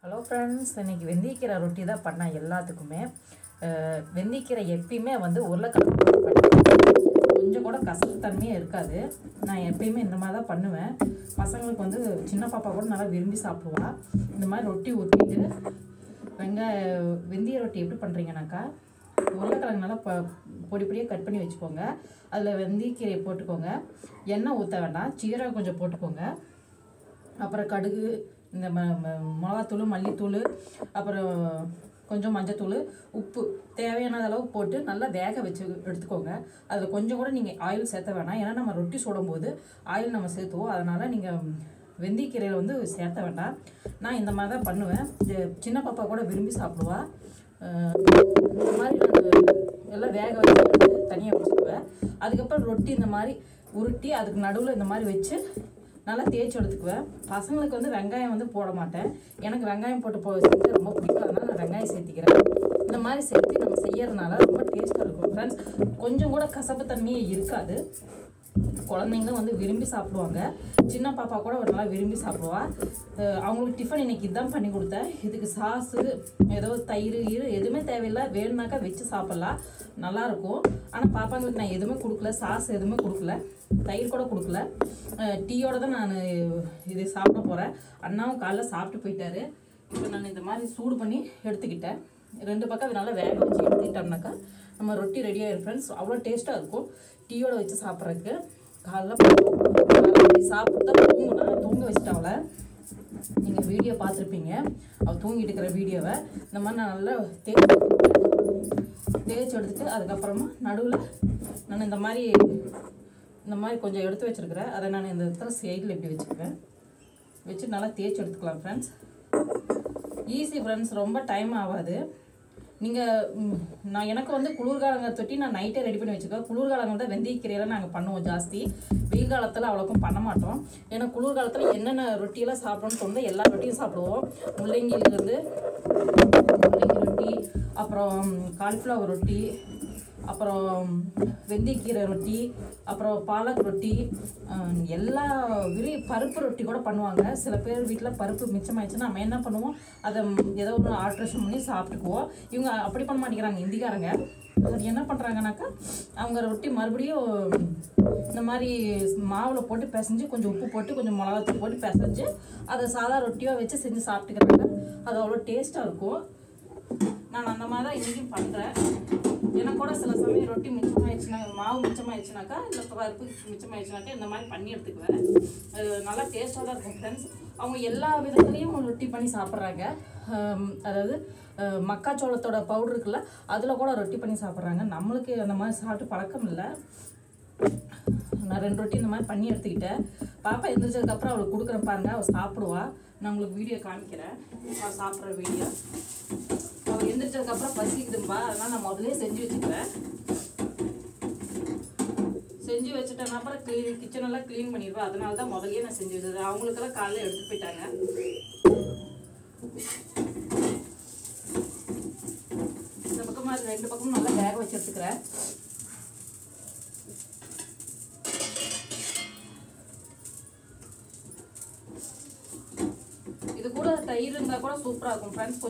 hello friends இன்னைக்கு வெந்தயக்கீரை ரொட்டி தான் பண்ணேன் எல்லாத்துக்குமே அஹ் வெந்தயக்கீரை எப்பயுமே வந்து உருளைக்கிழங்கு போட்டு பண்ணுவேன் கொஞ்சம் கூட கசப்பு தன்மையே இருக்காது நான் எப்பயுமே இந்த மாதிரி தான் பண்ணுவேன் பசங்களுக்கு வந்து சின்ன பாப்பா கூட நல்லா விரும்பி சாப்பிடுவா இந்த மாதிரி ரொட்டி ஊற்றிட்டு வெங்காய வெந்தய ரொட்டி எப்படி பண்ணுறீங்கனாக்கா உருளைக்கிழங்கு நல்லா பொ பொடி பொடியாக கட் பண்ணி வச்சுக்கோங்க அதில் வெந்தயக்கீரையை போட்டுக்கோங்க எண்ணெய் ஊற்ற வேண்டாம் சீரகம் கொஞ்சம் போட்டுக்கோங்க அப்புறம் கடுகு இந்த ம ம- மிளகாத்தூள் மல்லித்தூள் அப்புறம் கொஞ்சம் மஞ்சத்தூள் உப்பு தேவையான அளவு போட்டு நல்லா வேக வச்சு எடுத்துக்கோங்க அதில் கொஞ்சம் கூட நீங்கள் ஆயில் சேர்த்த வேணாம் ஏன்னா நம்ம ரொட்டி சுடும்போது ஆயில் நம்ம சேர்த்துவோம் அதனால் நீங்கள் வெந்தயக்கீரையில் வந்து சேர்த்த வேண்டாம் நான் இந்த மாதிரி தான் பண்ணுவேன் இது சின்ன பாப்பா கூட விரும்பி சாப்பிடுவா அஹ் இந்த மாதிரி நான் எல்லாம் வேக வச்சு எடுத்து தனியாக வச்சுக்குவேன் அதுக்கப்புறம் ரொட்டி இந்த மாதிரி உருட்டி அதுக்கு நடுவில் இந்த மாதிரி வச்சு நல்லா தேய்ச்சி எடுத்துக்குவேன் பசங்களுக்கு வந்து வெங்காயம் வந்து போட மாட்டேன் எனக்கு வெங்காயம் போட்டு போ செஞ்சு ரொம்ப பிடிக்கும் அதனால நான் வெங்காயம் சேர்த்திக்கிறேன் இந்த மாதிரி சேர்த்து நம்ம செய்யறதுனால ரொம்ப டேஸ்ட்டாக இருக்கும் ஃப்ரெண்ட்ஸ் கொஞ்சம் கூட கசப்பு தன்மையே இருக்காது குழந்தைங்களும் வந்து விரும்பி சாப்பிடுவாங்க சின்ன பாப்பா கூட ஒரு நல்லா விரும்பி சாப்பிடுவா அஹ் அவங்களுக்கு டிஃபன் இன்னைக்கு இதான் பண்ணி கொடுத்தேன் இதுக்கு சாஸு ஏதோ தயிர் ஈரு எதுவுமே தேவையில்லை வேணும்னாக்கா வச்சு சாப்பிட்லாம் நல்லாயிருக்கும் ஆனால் பாப்பாங்களுக்கு நான் எதுவுமே கொடுக்கல சாஸ் எதுவுமே கொடுக்கல தயிர் கூட கொடுக்கல அஹ் டீயோட தான் நான் இது சாப்பிட போகிறேன் அண்ணாவும் காலைல சாப்பிட்டு போயிட்டாரு இப்போ நான் இந்த மாதிரி சூடு பண்ணி எடுத்துக்கிட்டேன் ரெண்டு பக்கம் அது நல்லா வேக வச்சு எடுத்துக்கிட்டோம்னாக்கா நம்ம ரொட்டி ரெடி ஆயிரும் ஃப்ரெண்ட்ஸ் அவ்வளோ டேஸ்ட்டாக இருக்கும் டீயோட வச்சு சாப்பிட்றதுக்கு காலைல அப்படி சாப்பிட்டு தான் தூங்குனா தூங்க வச்சிட்டாவல நீங்கள் வீடியோ பார்த்துருப்பீங்க அவள் தூங்கிட்டு இருக்கிற வீடியோவை இந்த மாதிரி நான் நல்லா தேய்ச்சி எடுத்துக்கிட்டேன் தேய்ச்சி எடுத்துட்டு அதுக்கப்புறமா நடுவில் நான் இந்த மாதிரி இந்த மாதிரி கொஞ்சம் எடுத்து வச்சிருக்கிறேன் அதை நான் இந்த இடத்துல சைடில் இப்படி வச்சுக்குவேன் வச்சு நல்லா தேய்ச்சி எடுத்துக்கலாம் ஃப்ரெண்ட்ஸ் ஈஸி ஃப்ரெண்ட்ஸ் ரொம்ப டைம் ஆகாது நீங்கள் நான் எனக்கு வந்து குளிர்காலங்க தொட்டி நான் நைட்டே ரெடி பண்ணி வச்சுக்கோ குளிர்காலங்கள் தான் வெந்தயக்கீரையெல்லாம் நாங்கள் பண்ணுவோம் ஜாஸ்தி வெயில் காலத்தில் அவ்வளோக்கும் பண்ண மாட்டோம் ஏன்னா குளிர்காலத்தில் என்னென்ன ரொட்டியெல்லாம் சாப்பிடணும்னு தோணுதோ எல்லா ரொட்டியும் சாப்பிடுவோம் முள்ளங்கியிலிருந்து முள்ளங்கி ரொட்டி அப்புறம் காலிஃப்ளவர் ரொட்டி அப்புறம் வெந்தயக்கீரை ரொட்டி அப்புறம் பாலக் ரொட்டி ஹம், எல்லா விரி பருப்பு ரொட்டி கூட பண்ணுவாங்க சில பேர் வீட்டில் பருப்பு மிச்சமாயிடுச்சுன்னா நம்ம என்ன பண்ணுவோம் அதை ம், ஏதோ ஒன்று ஆல்ட்ரேஷன் பண்ணி சாப்பிட்டுக்குவோம் இவங்க அப்படி பண்ண மாட்டேங்கிறாங்க இந்திக்காரங்க அது என்ன பண்ணுறாங்கனாக்கா அவங்க ரொட்டி மறுபடியும் இந்த மாதிரி மாவில் போட்டு பிசைஞ்சு கொஞ்சம் உப்பு போட்டு கொஞ்சம் மிளகாத்தூள் போட்டு பிசைஞ்சு அதை சாதா ரொட்டியாக வச்சு செஞ்சு சாப்பிட்டுக்கிறாங்க அது அவ்வளோ டேஸ்ட்டாக இருக்கும் நான் அந்த மாதிரி தான் இன்றைக்கும் பண்ணுறேன் எனக்கு கூட சில சமயம் ரொட்டி மிச்சமாயிடுச்சுனா மாவு மிச்சமாயிடுச்சுனாக்கா இல்லை பருப்பு மிச்சமாயிடுச்சுனாக்கா இந்த மாதிரி பண்ணி எடுத்துக்குவேன் அது நல்லா டேஸ்ட்டாக தான் இருக்கும் ஃப்ரெண்ட்ஸ் அவங்க எல்லா விதத்துலேயும் ரொட்டி பண்ணி சாப்பிட்றாங்க அதாவது அஹ், மக்காச்சோளத்தோட பவுடர் இருக்குல்ல அதில் கூட ரொட்டி பண்ணி சாப்பிட்றாங்க நம்மளுக்கு அந்த மாதிரி சாப்பிட்டு பழக்கம் இல்லை நான் ரெண்டு ரொட்டி இந்த மாதிரி பண்ணி எடுத்துக்கிட்டேன் பாப்பா எந்திரிச்சதுக்கப்புறம் அவளுக்கு கொடுக்குறேன் பாருங்க அவள் சாப்பிடுவா நான் உங்களுக்கு வீடியோ காமிக்கிறேன் அவள் சாப்பிட்ற வீடியோ அவள் எந்திரிச்சதுக்கப்புறம் பசிக்குதும்பா அதனால் நான் முதல்லயே செஞ்சு வச்சுக்கிறேன் செஞ்சு வச்சுட்டேன் அப்புறம் க்ளீன் கிச்சனெல்லாம் க்ளீன் பண்ணிடுவேன் அதனால தான் முதல்லயே நான் செஞ்சு வச்சது அவங்களுக்கெல்லாம் காலையில் எடுத்துட்டு போயிட்டாங்க இந்த பக்கமாக அது ரெண்டு பக்கமும் நல்லா வேக வச்சு எடுத்துக்கிறேன் இது கூட தயிர் இருந்தால் கூட சூப்பராக இருக்கும் ஃப்ரெண்ட்ஸ்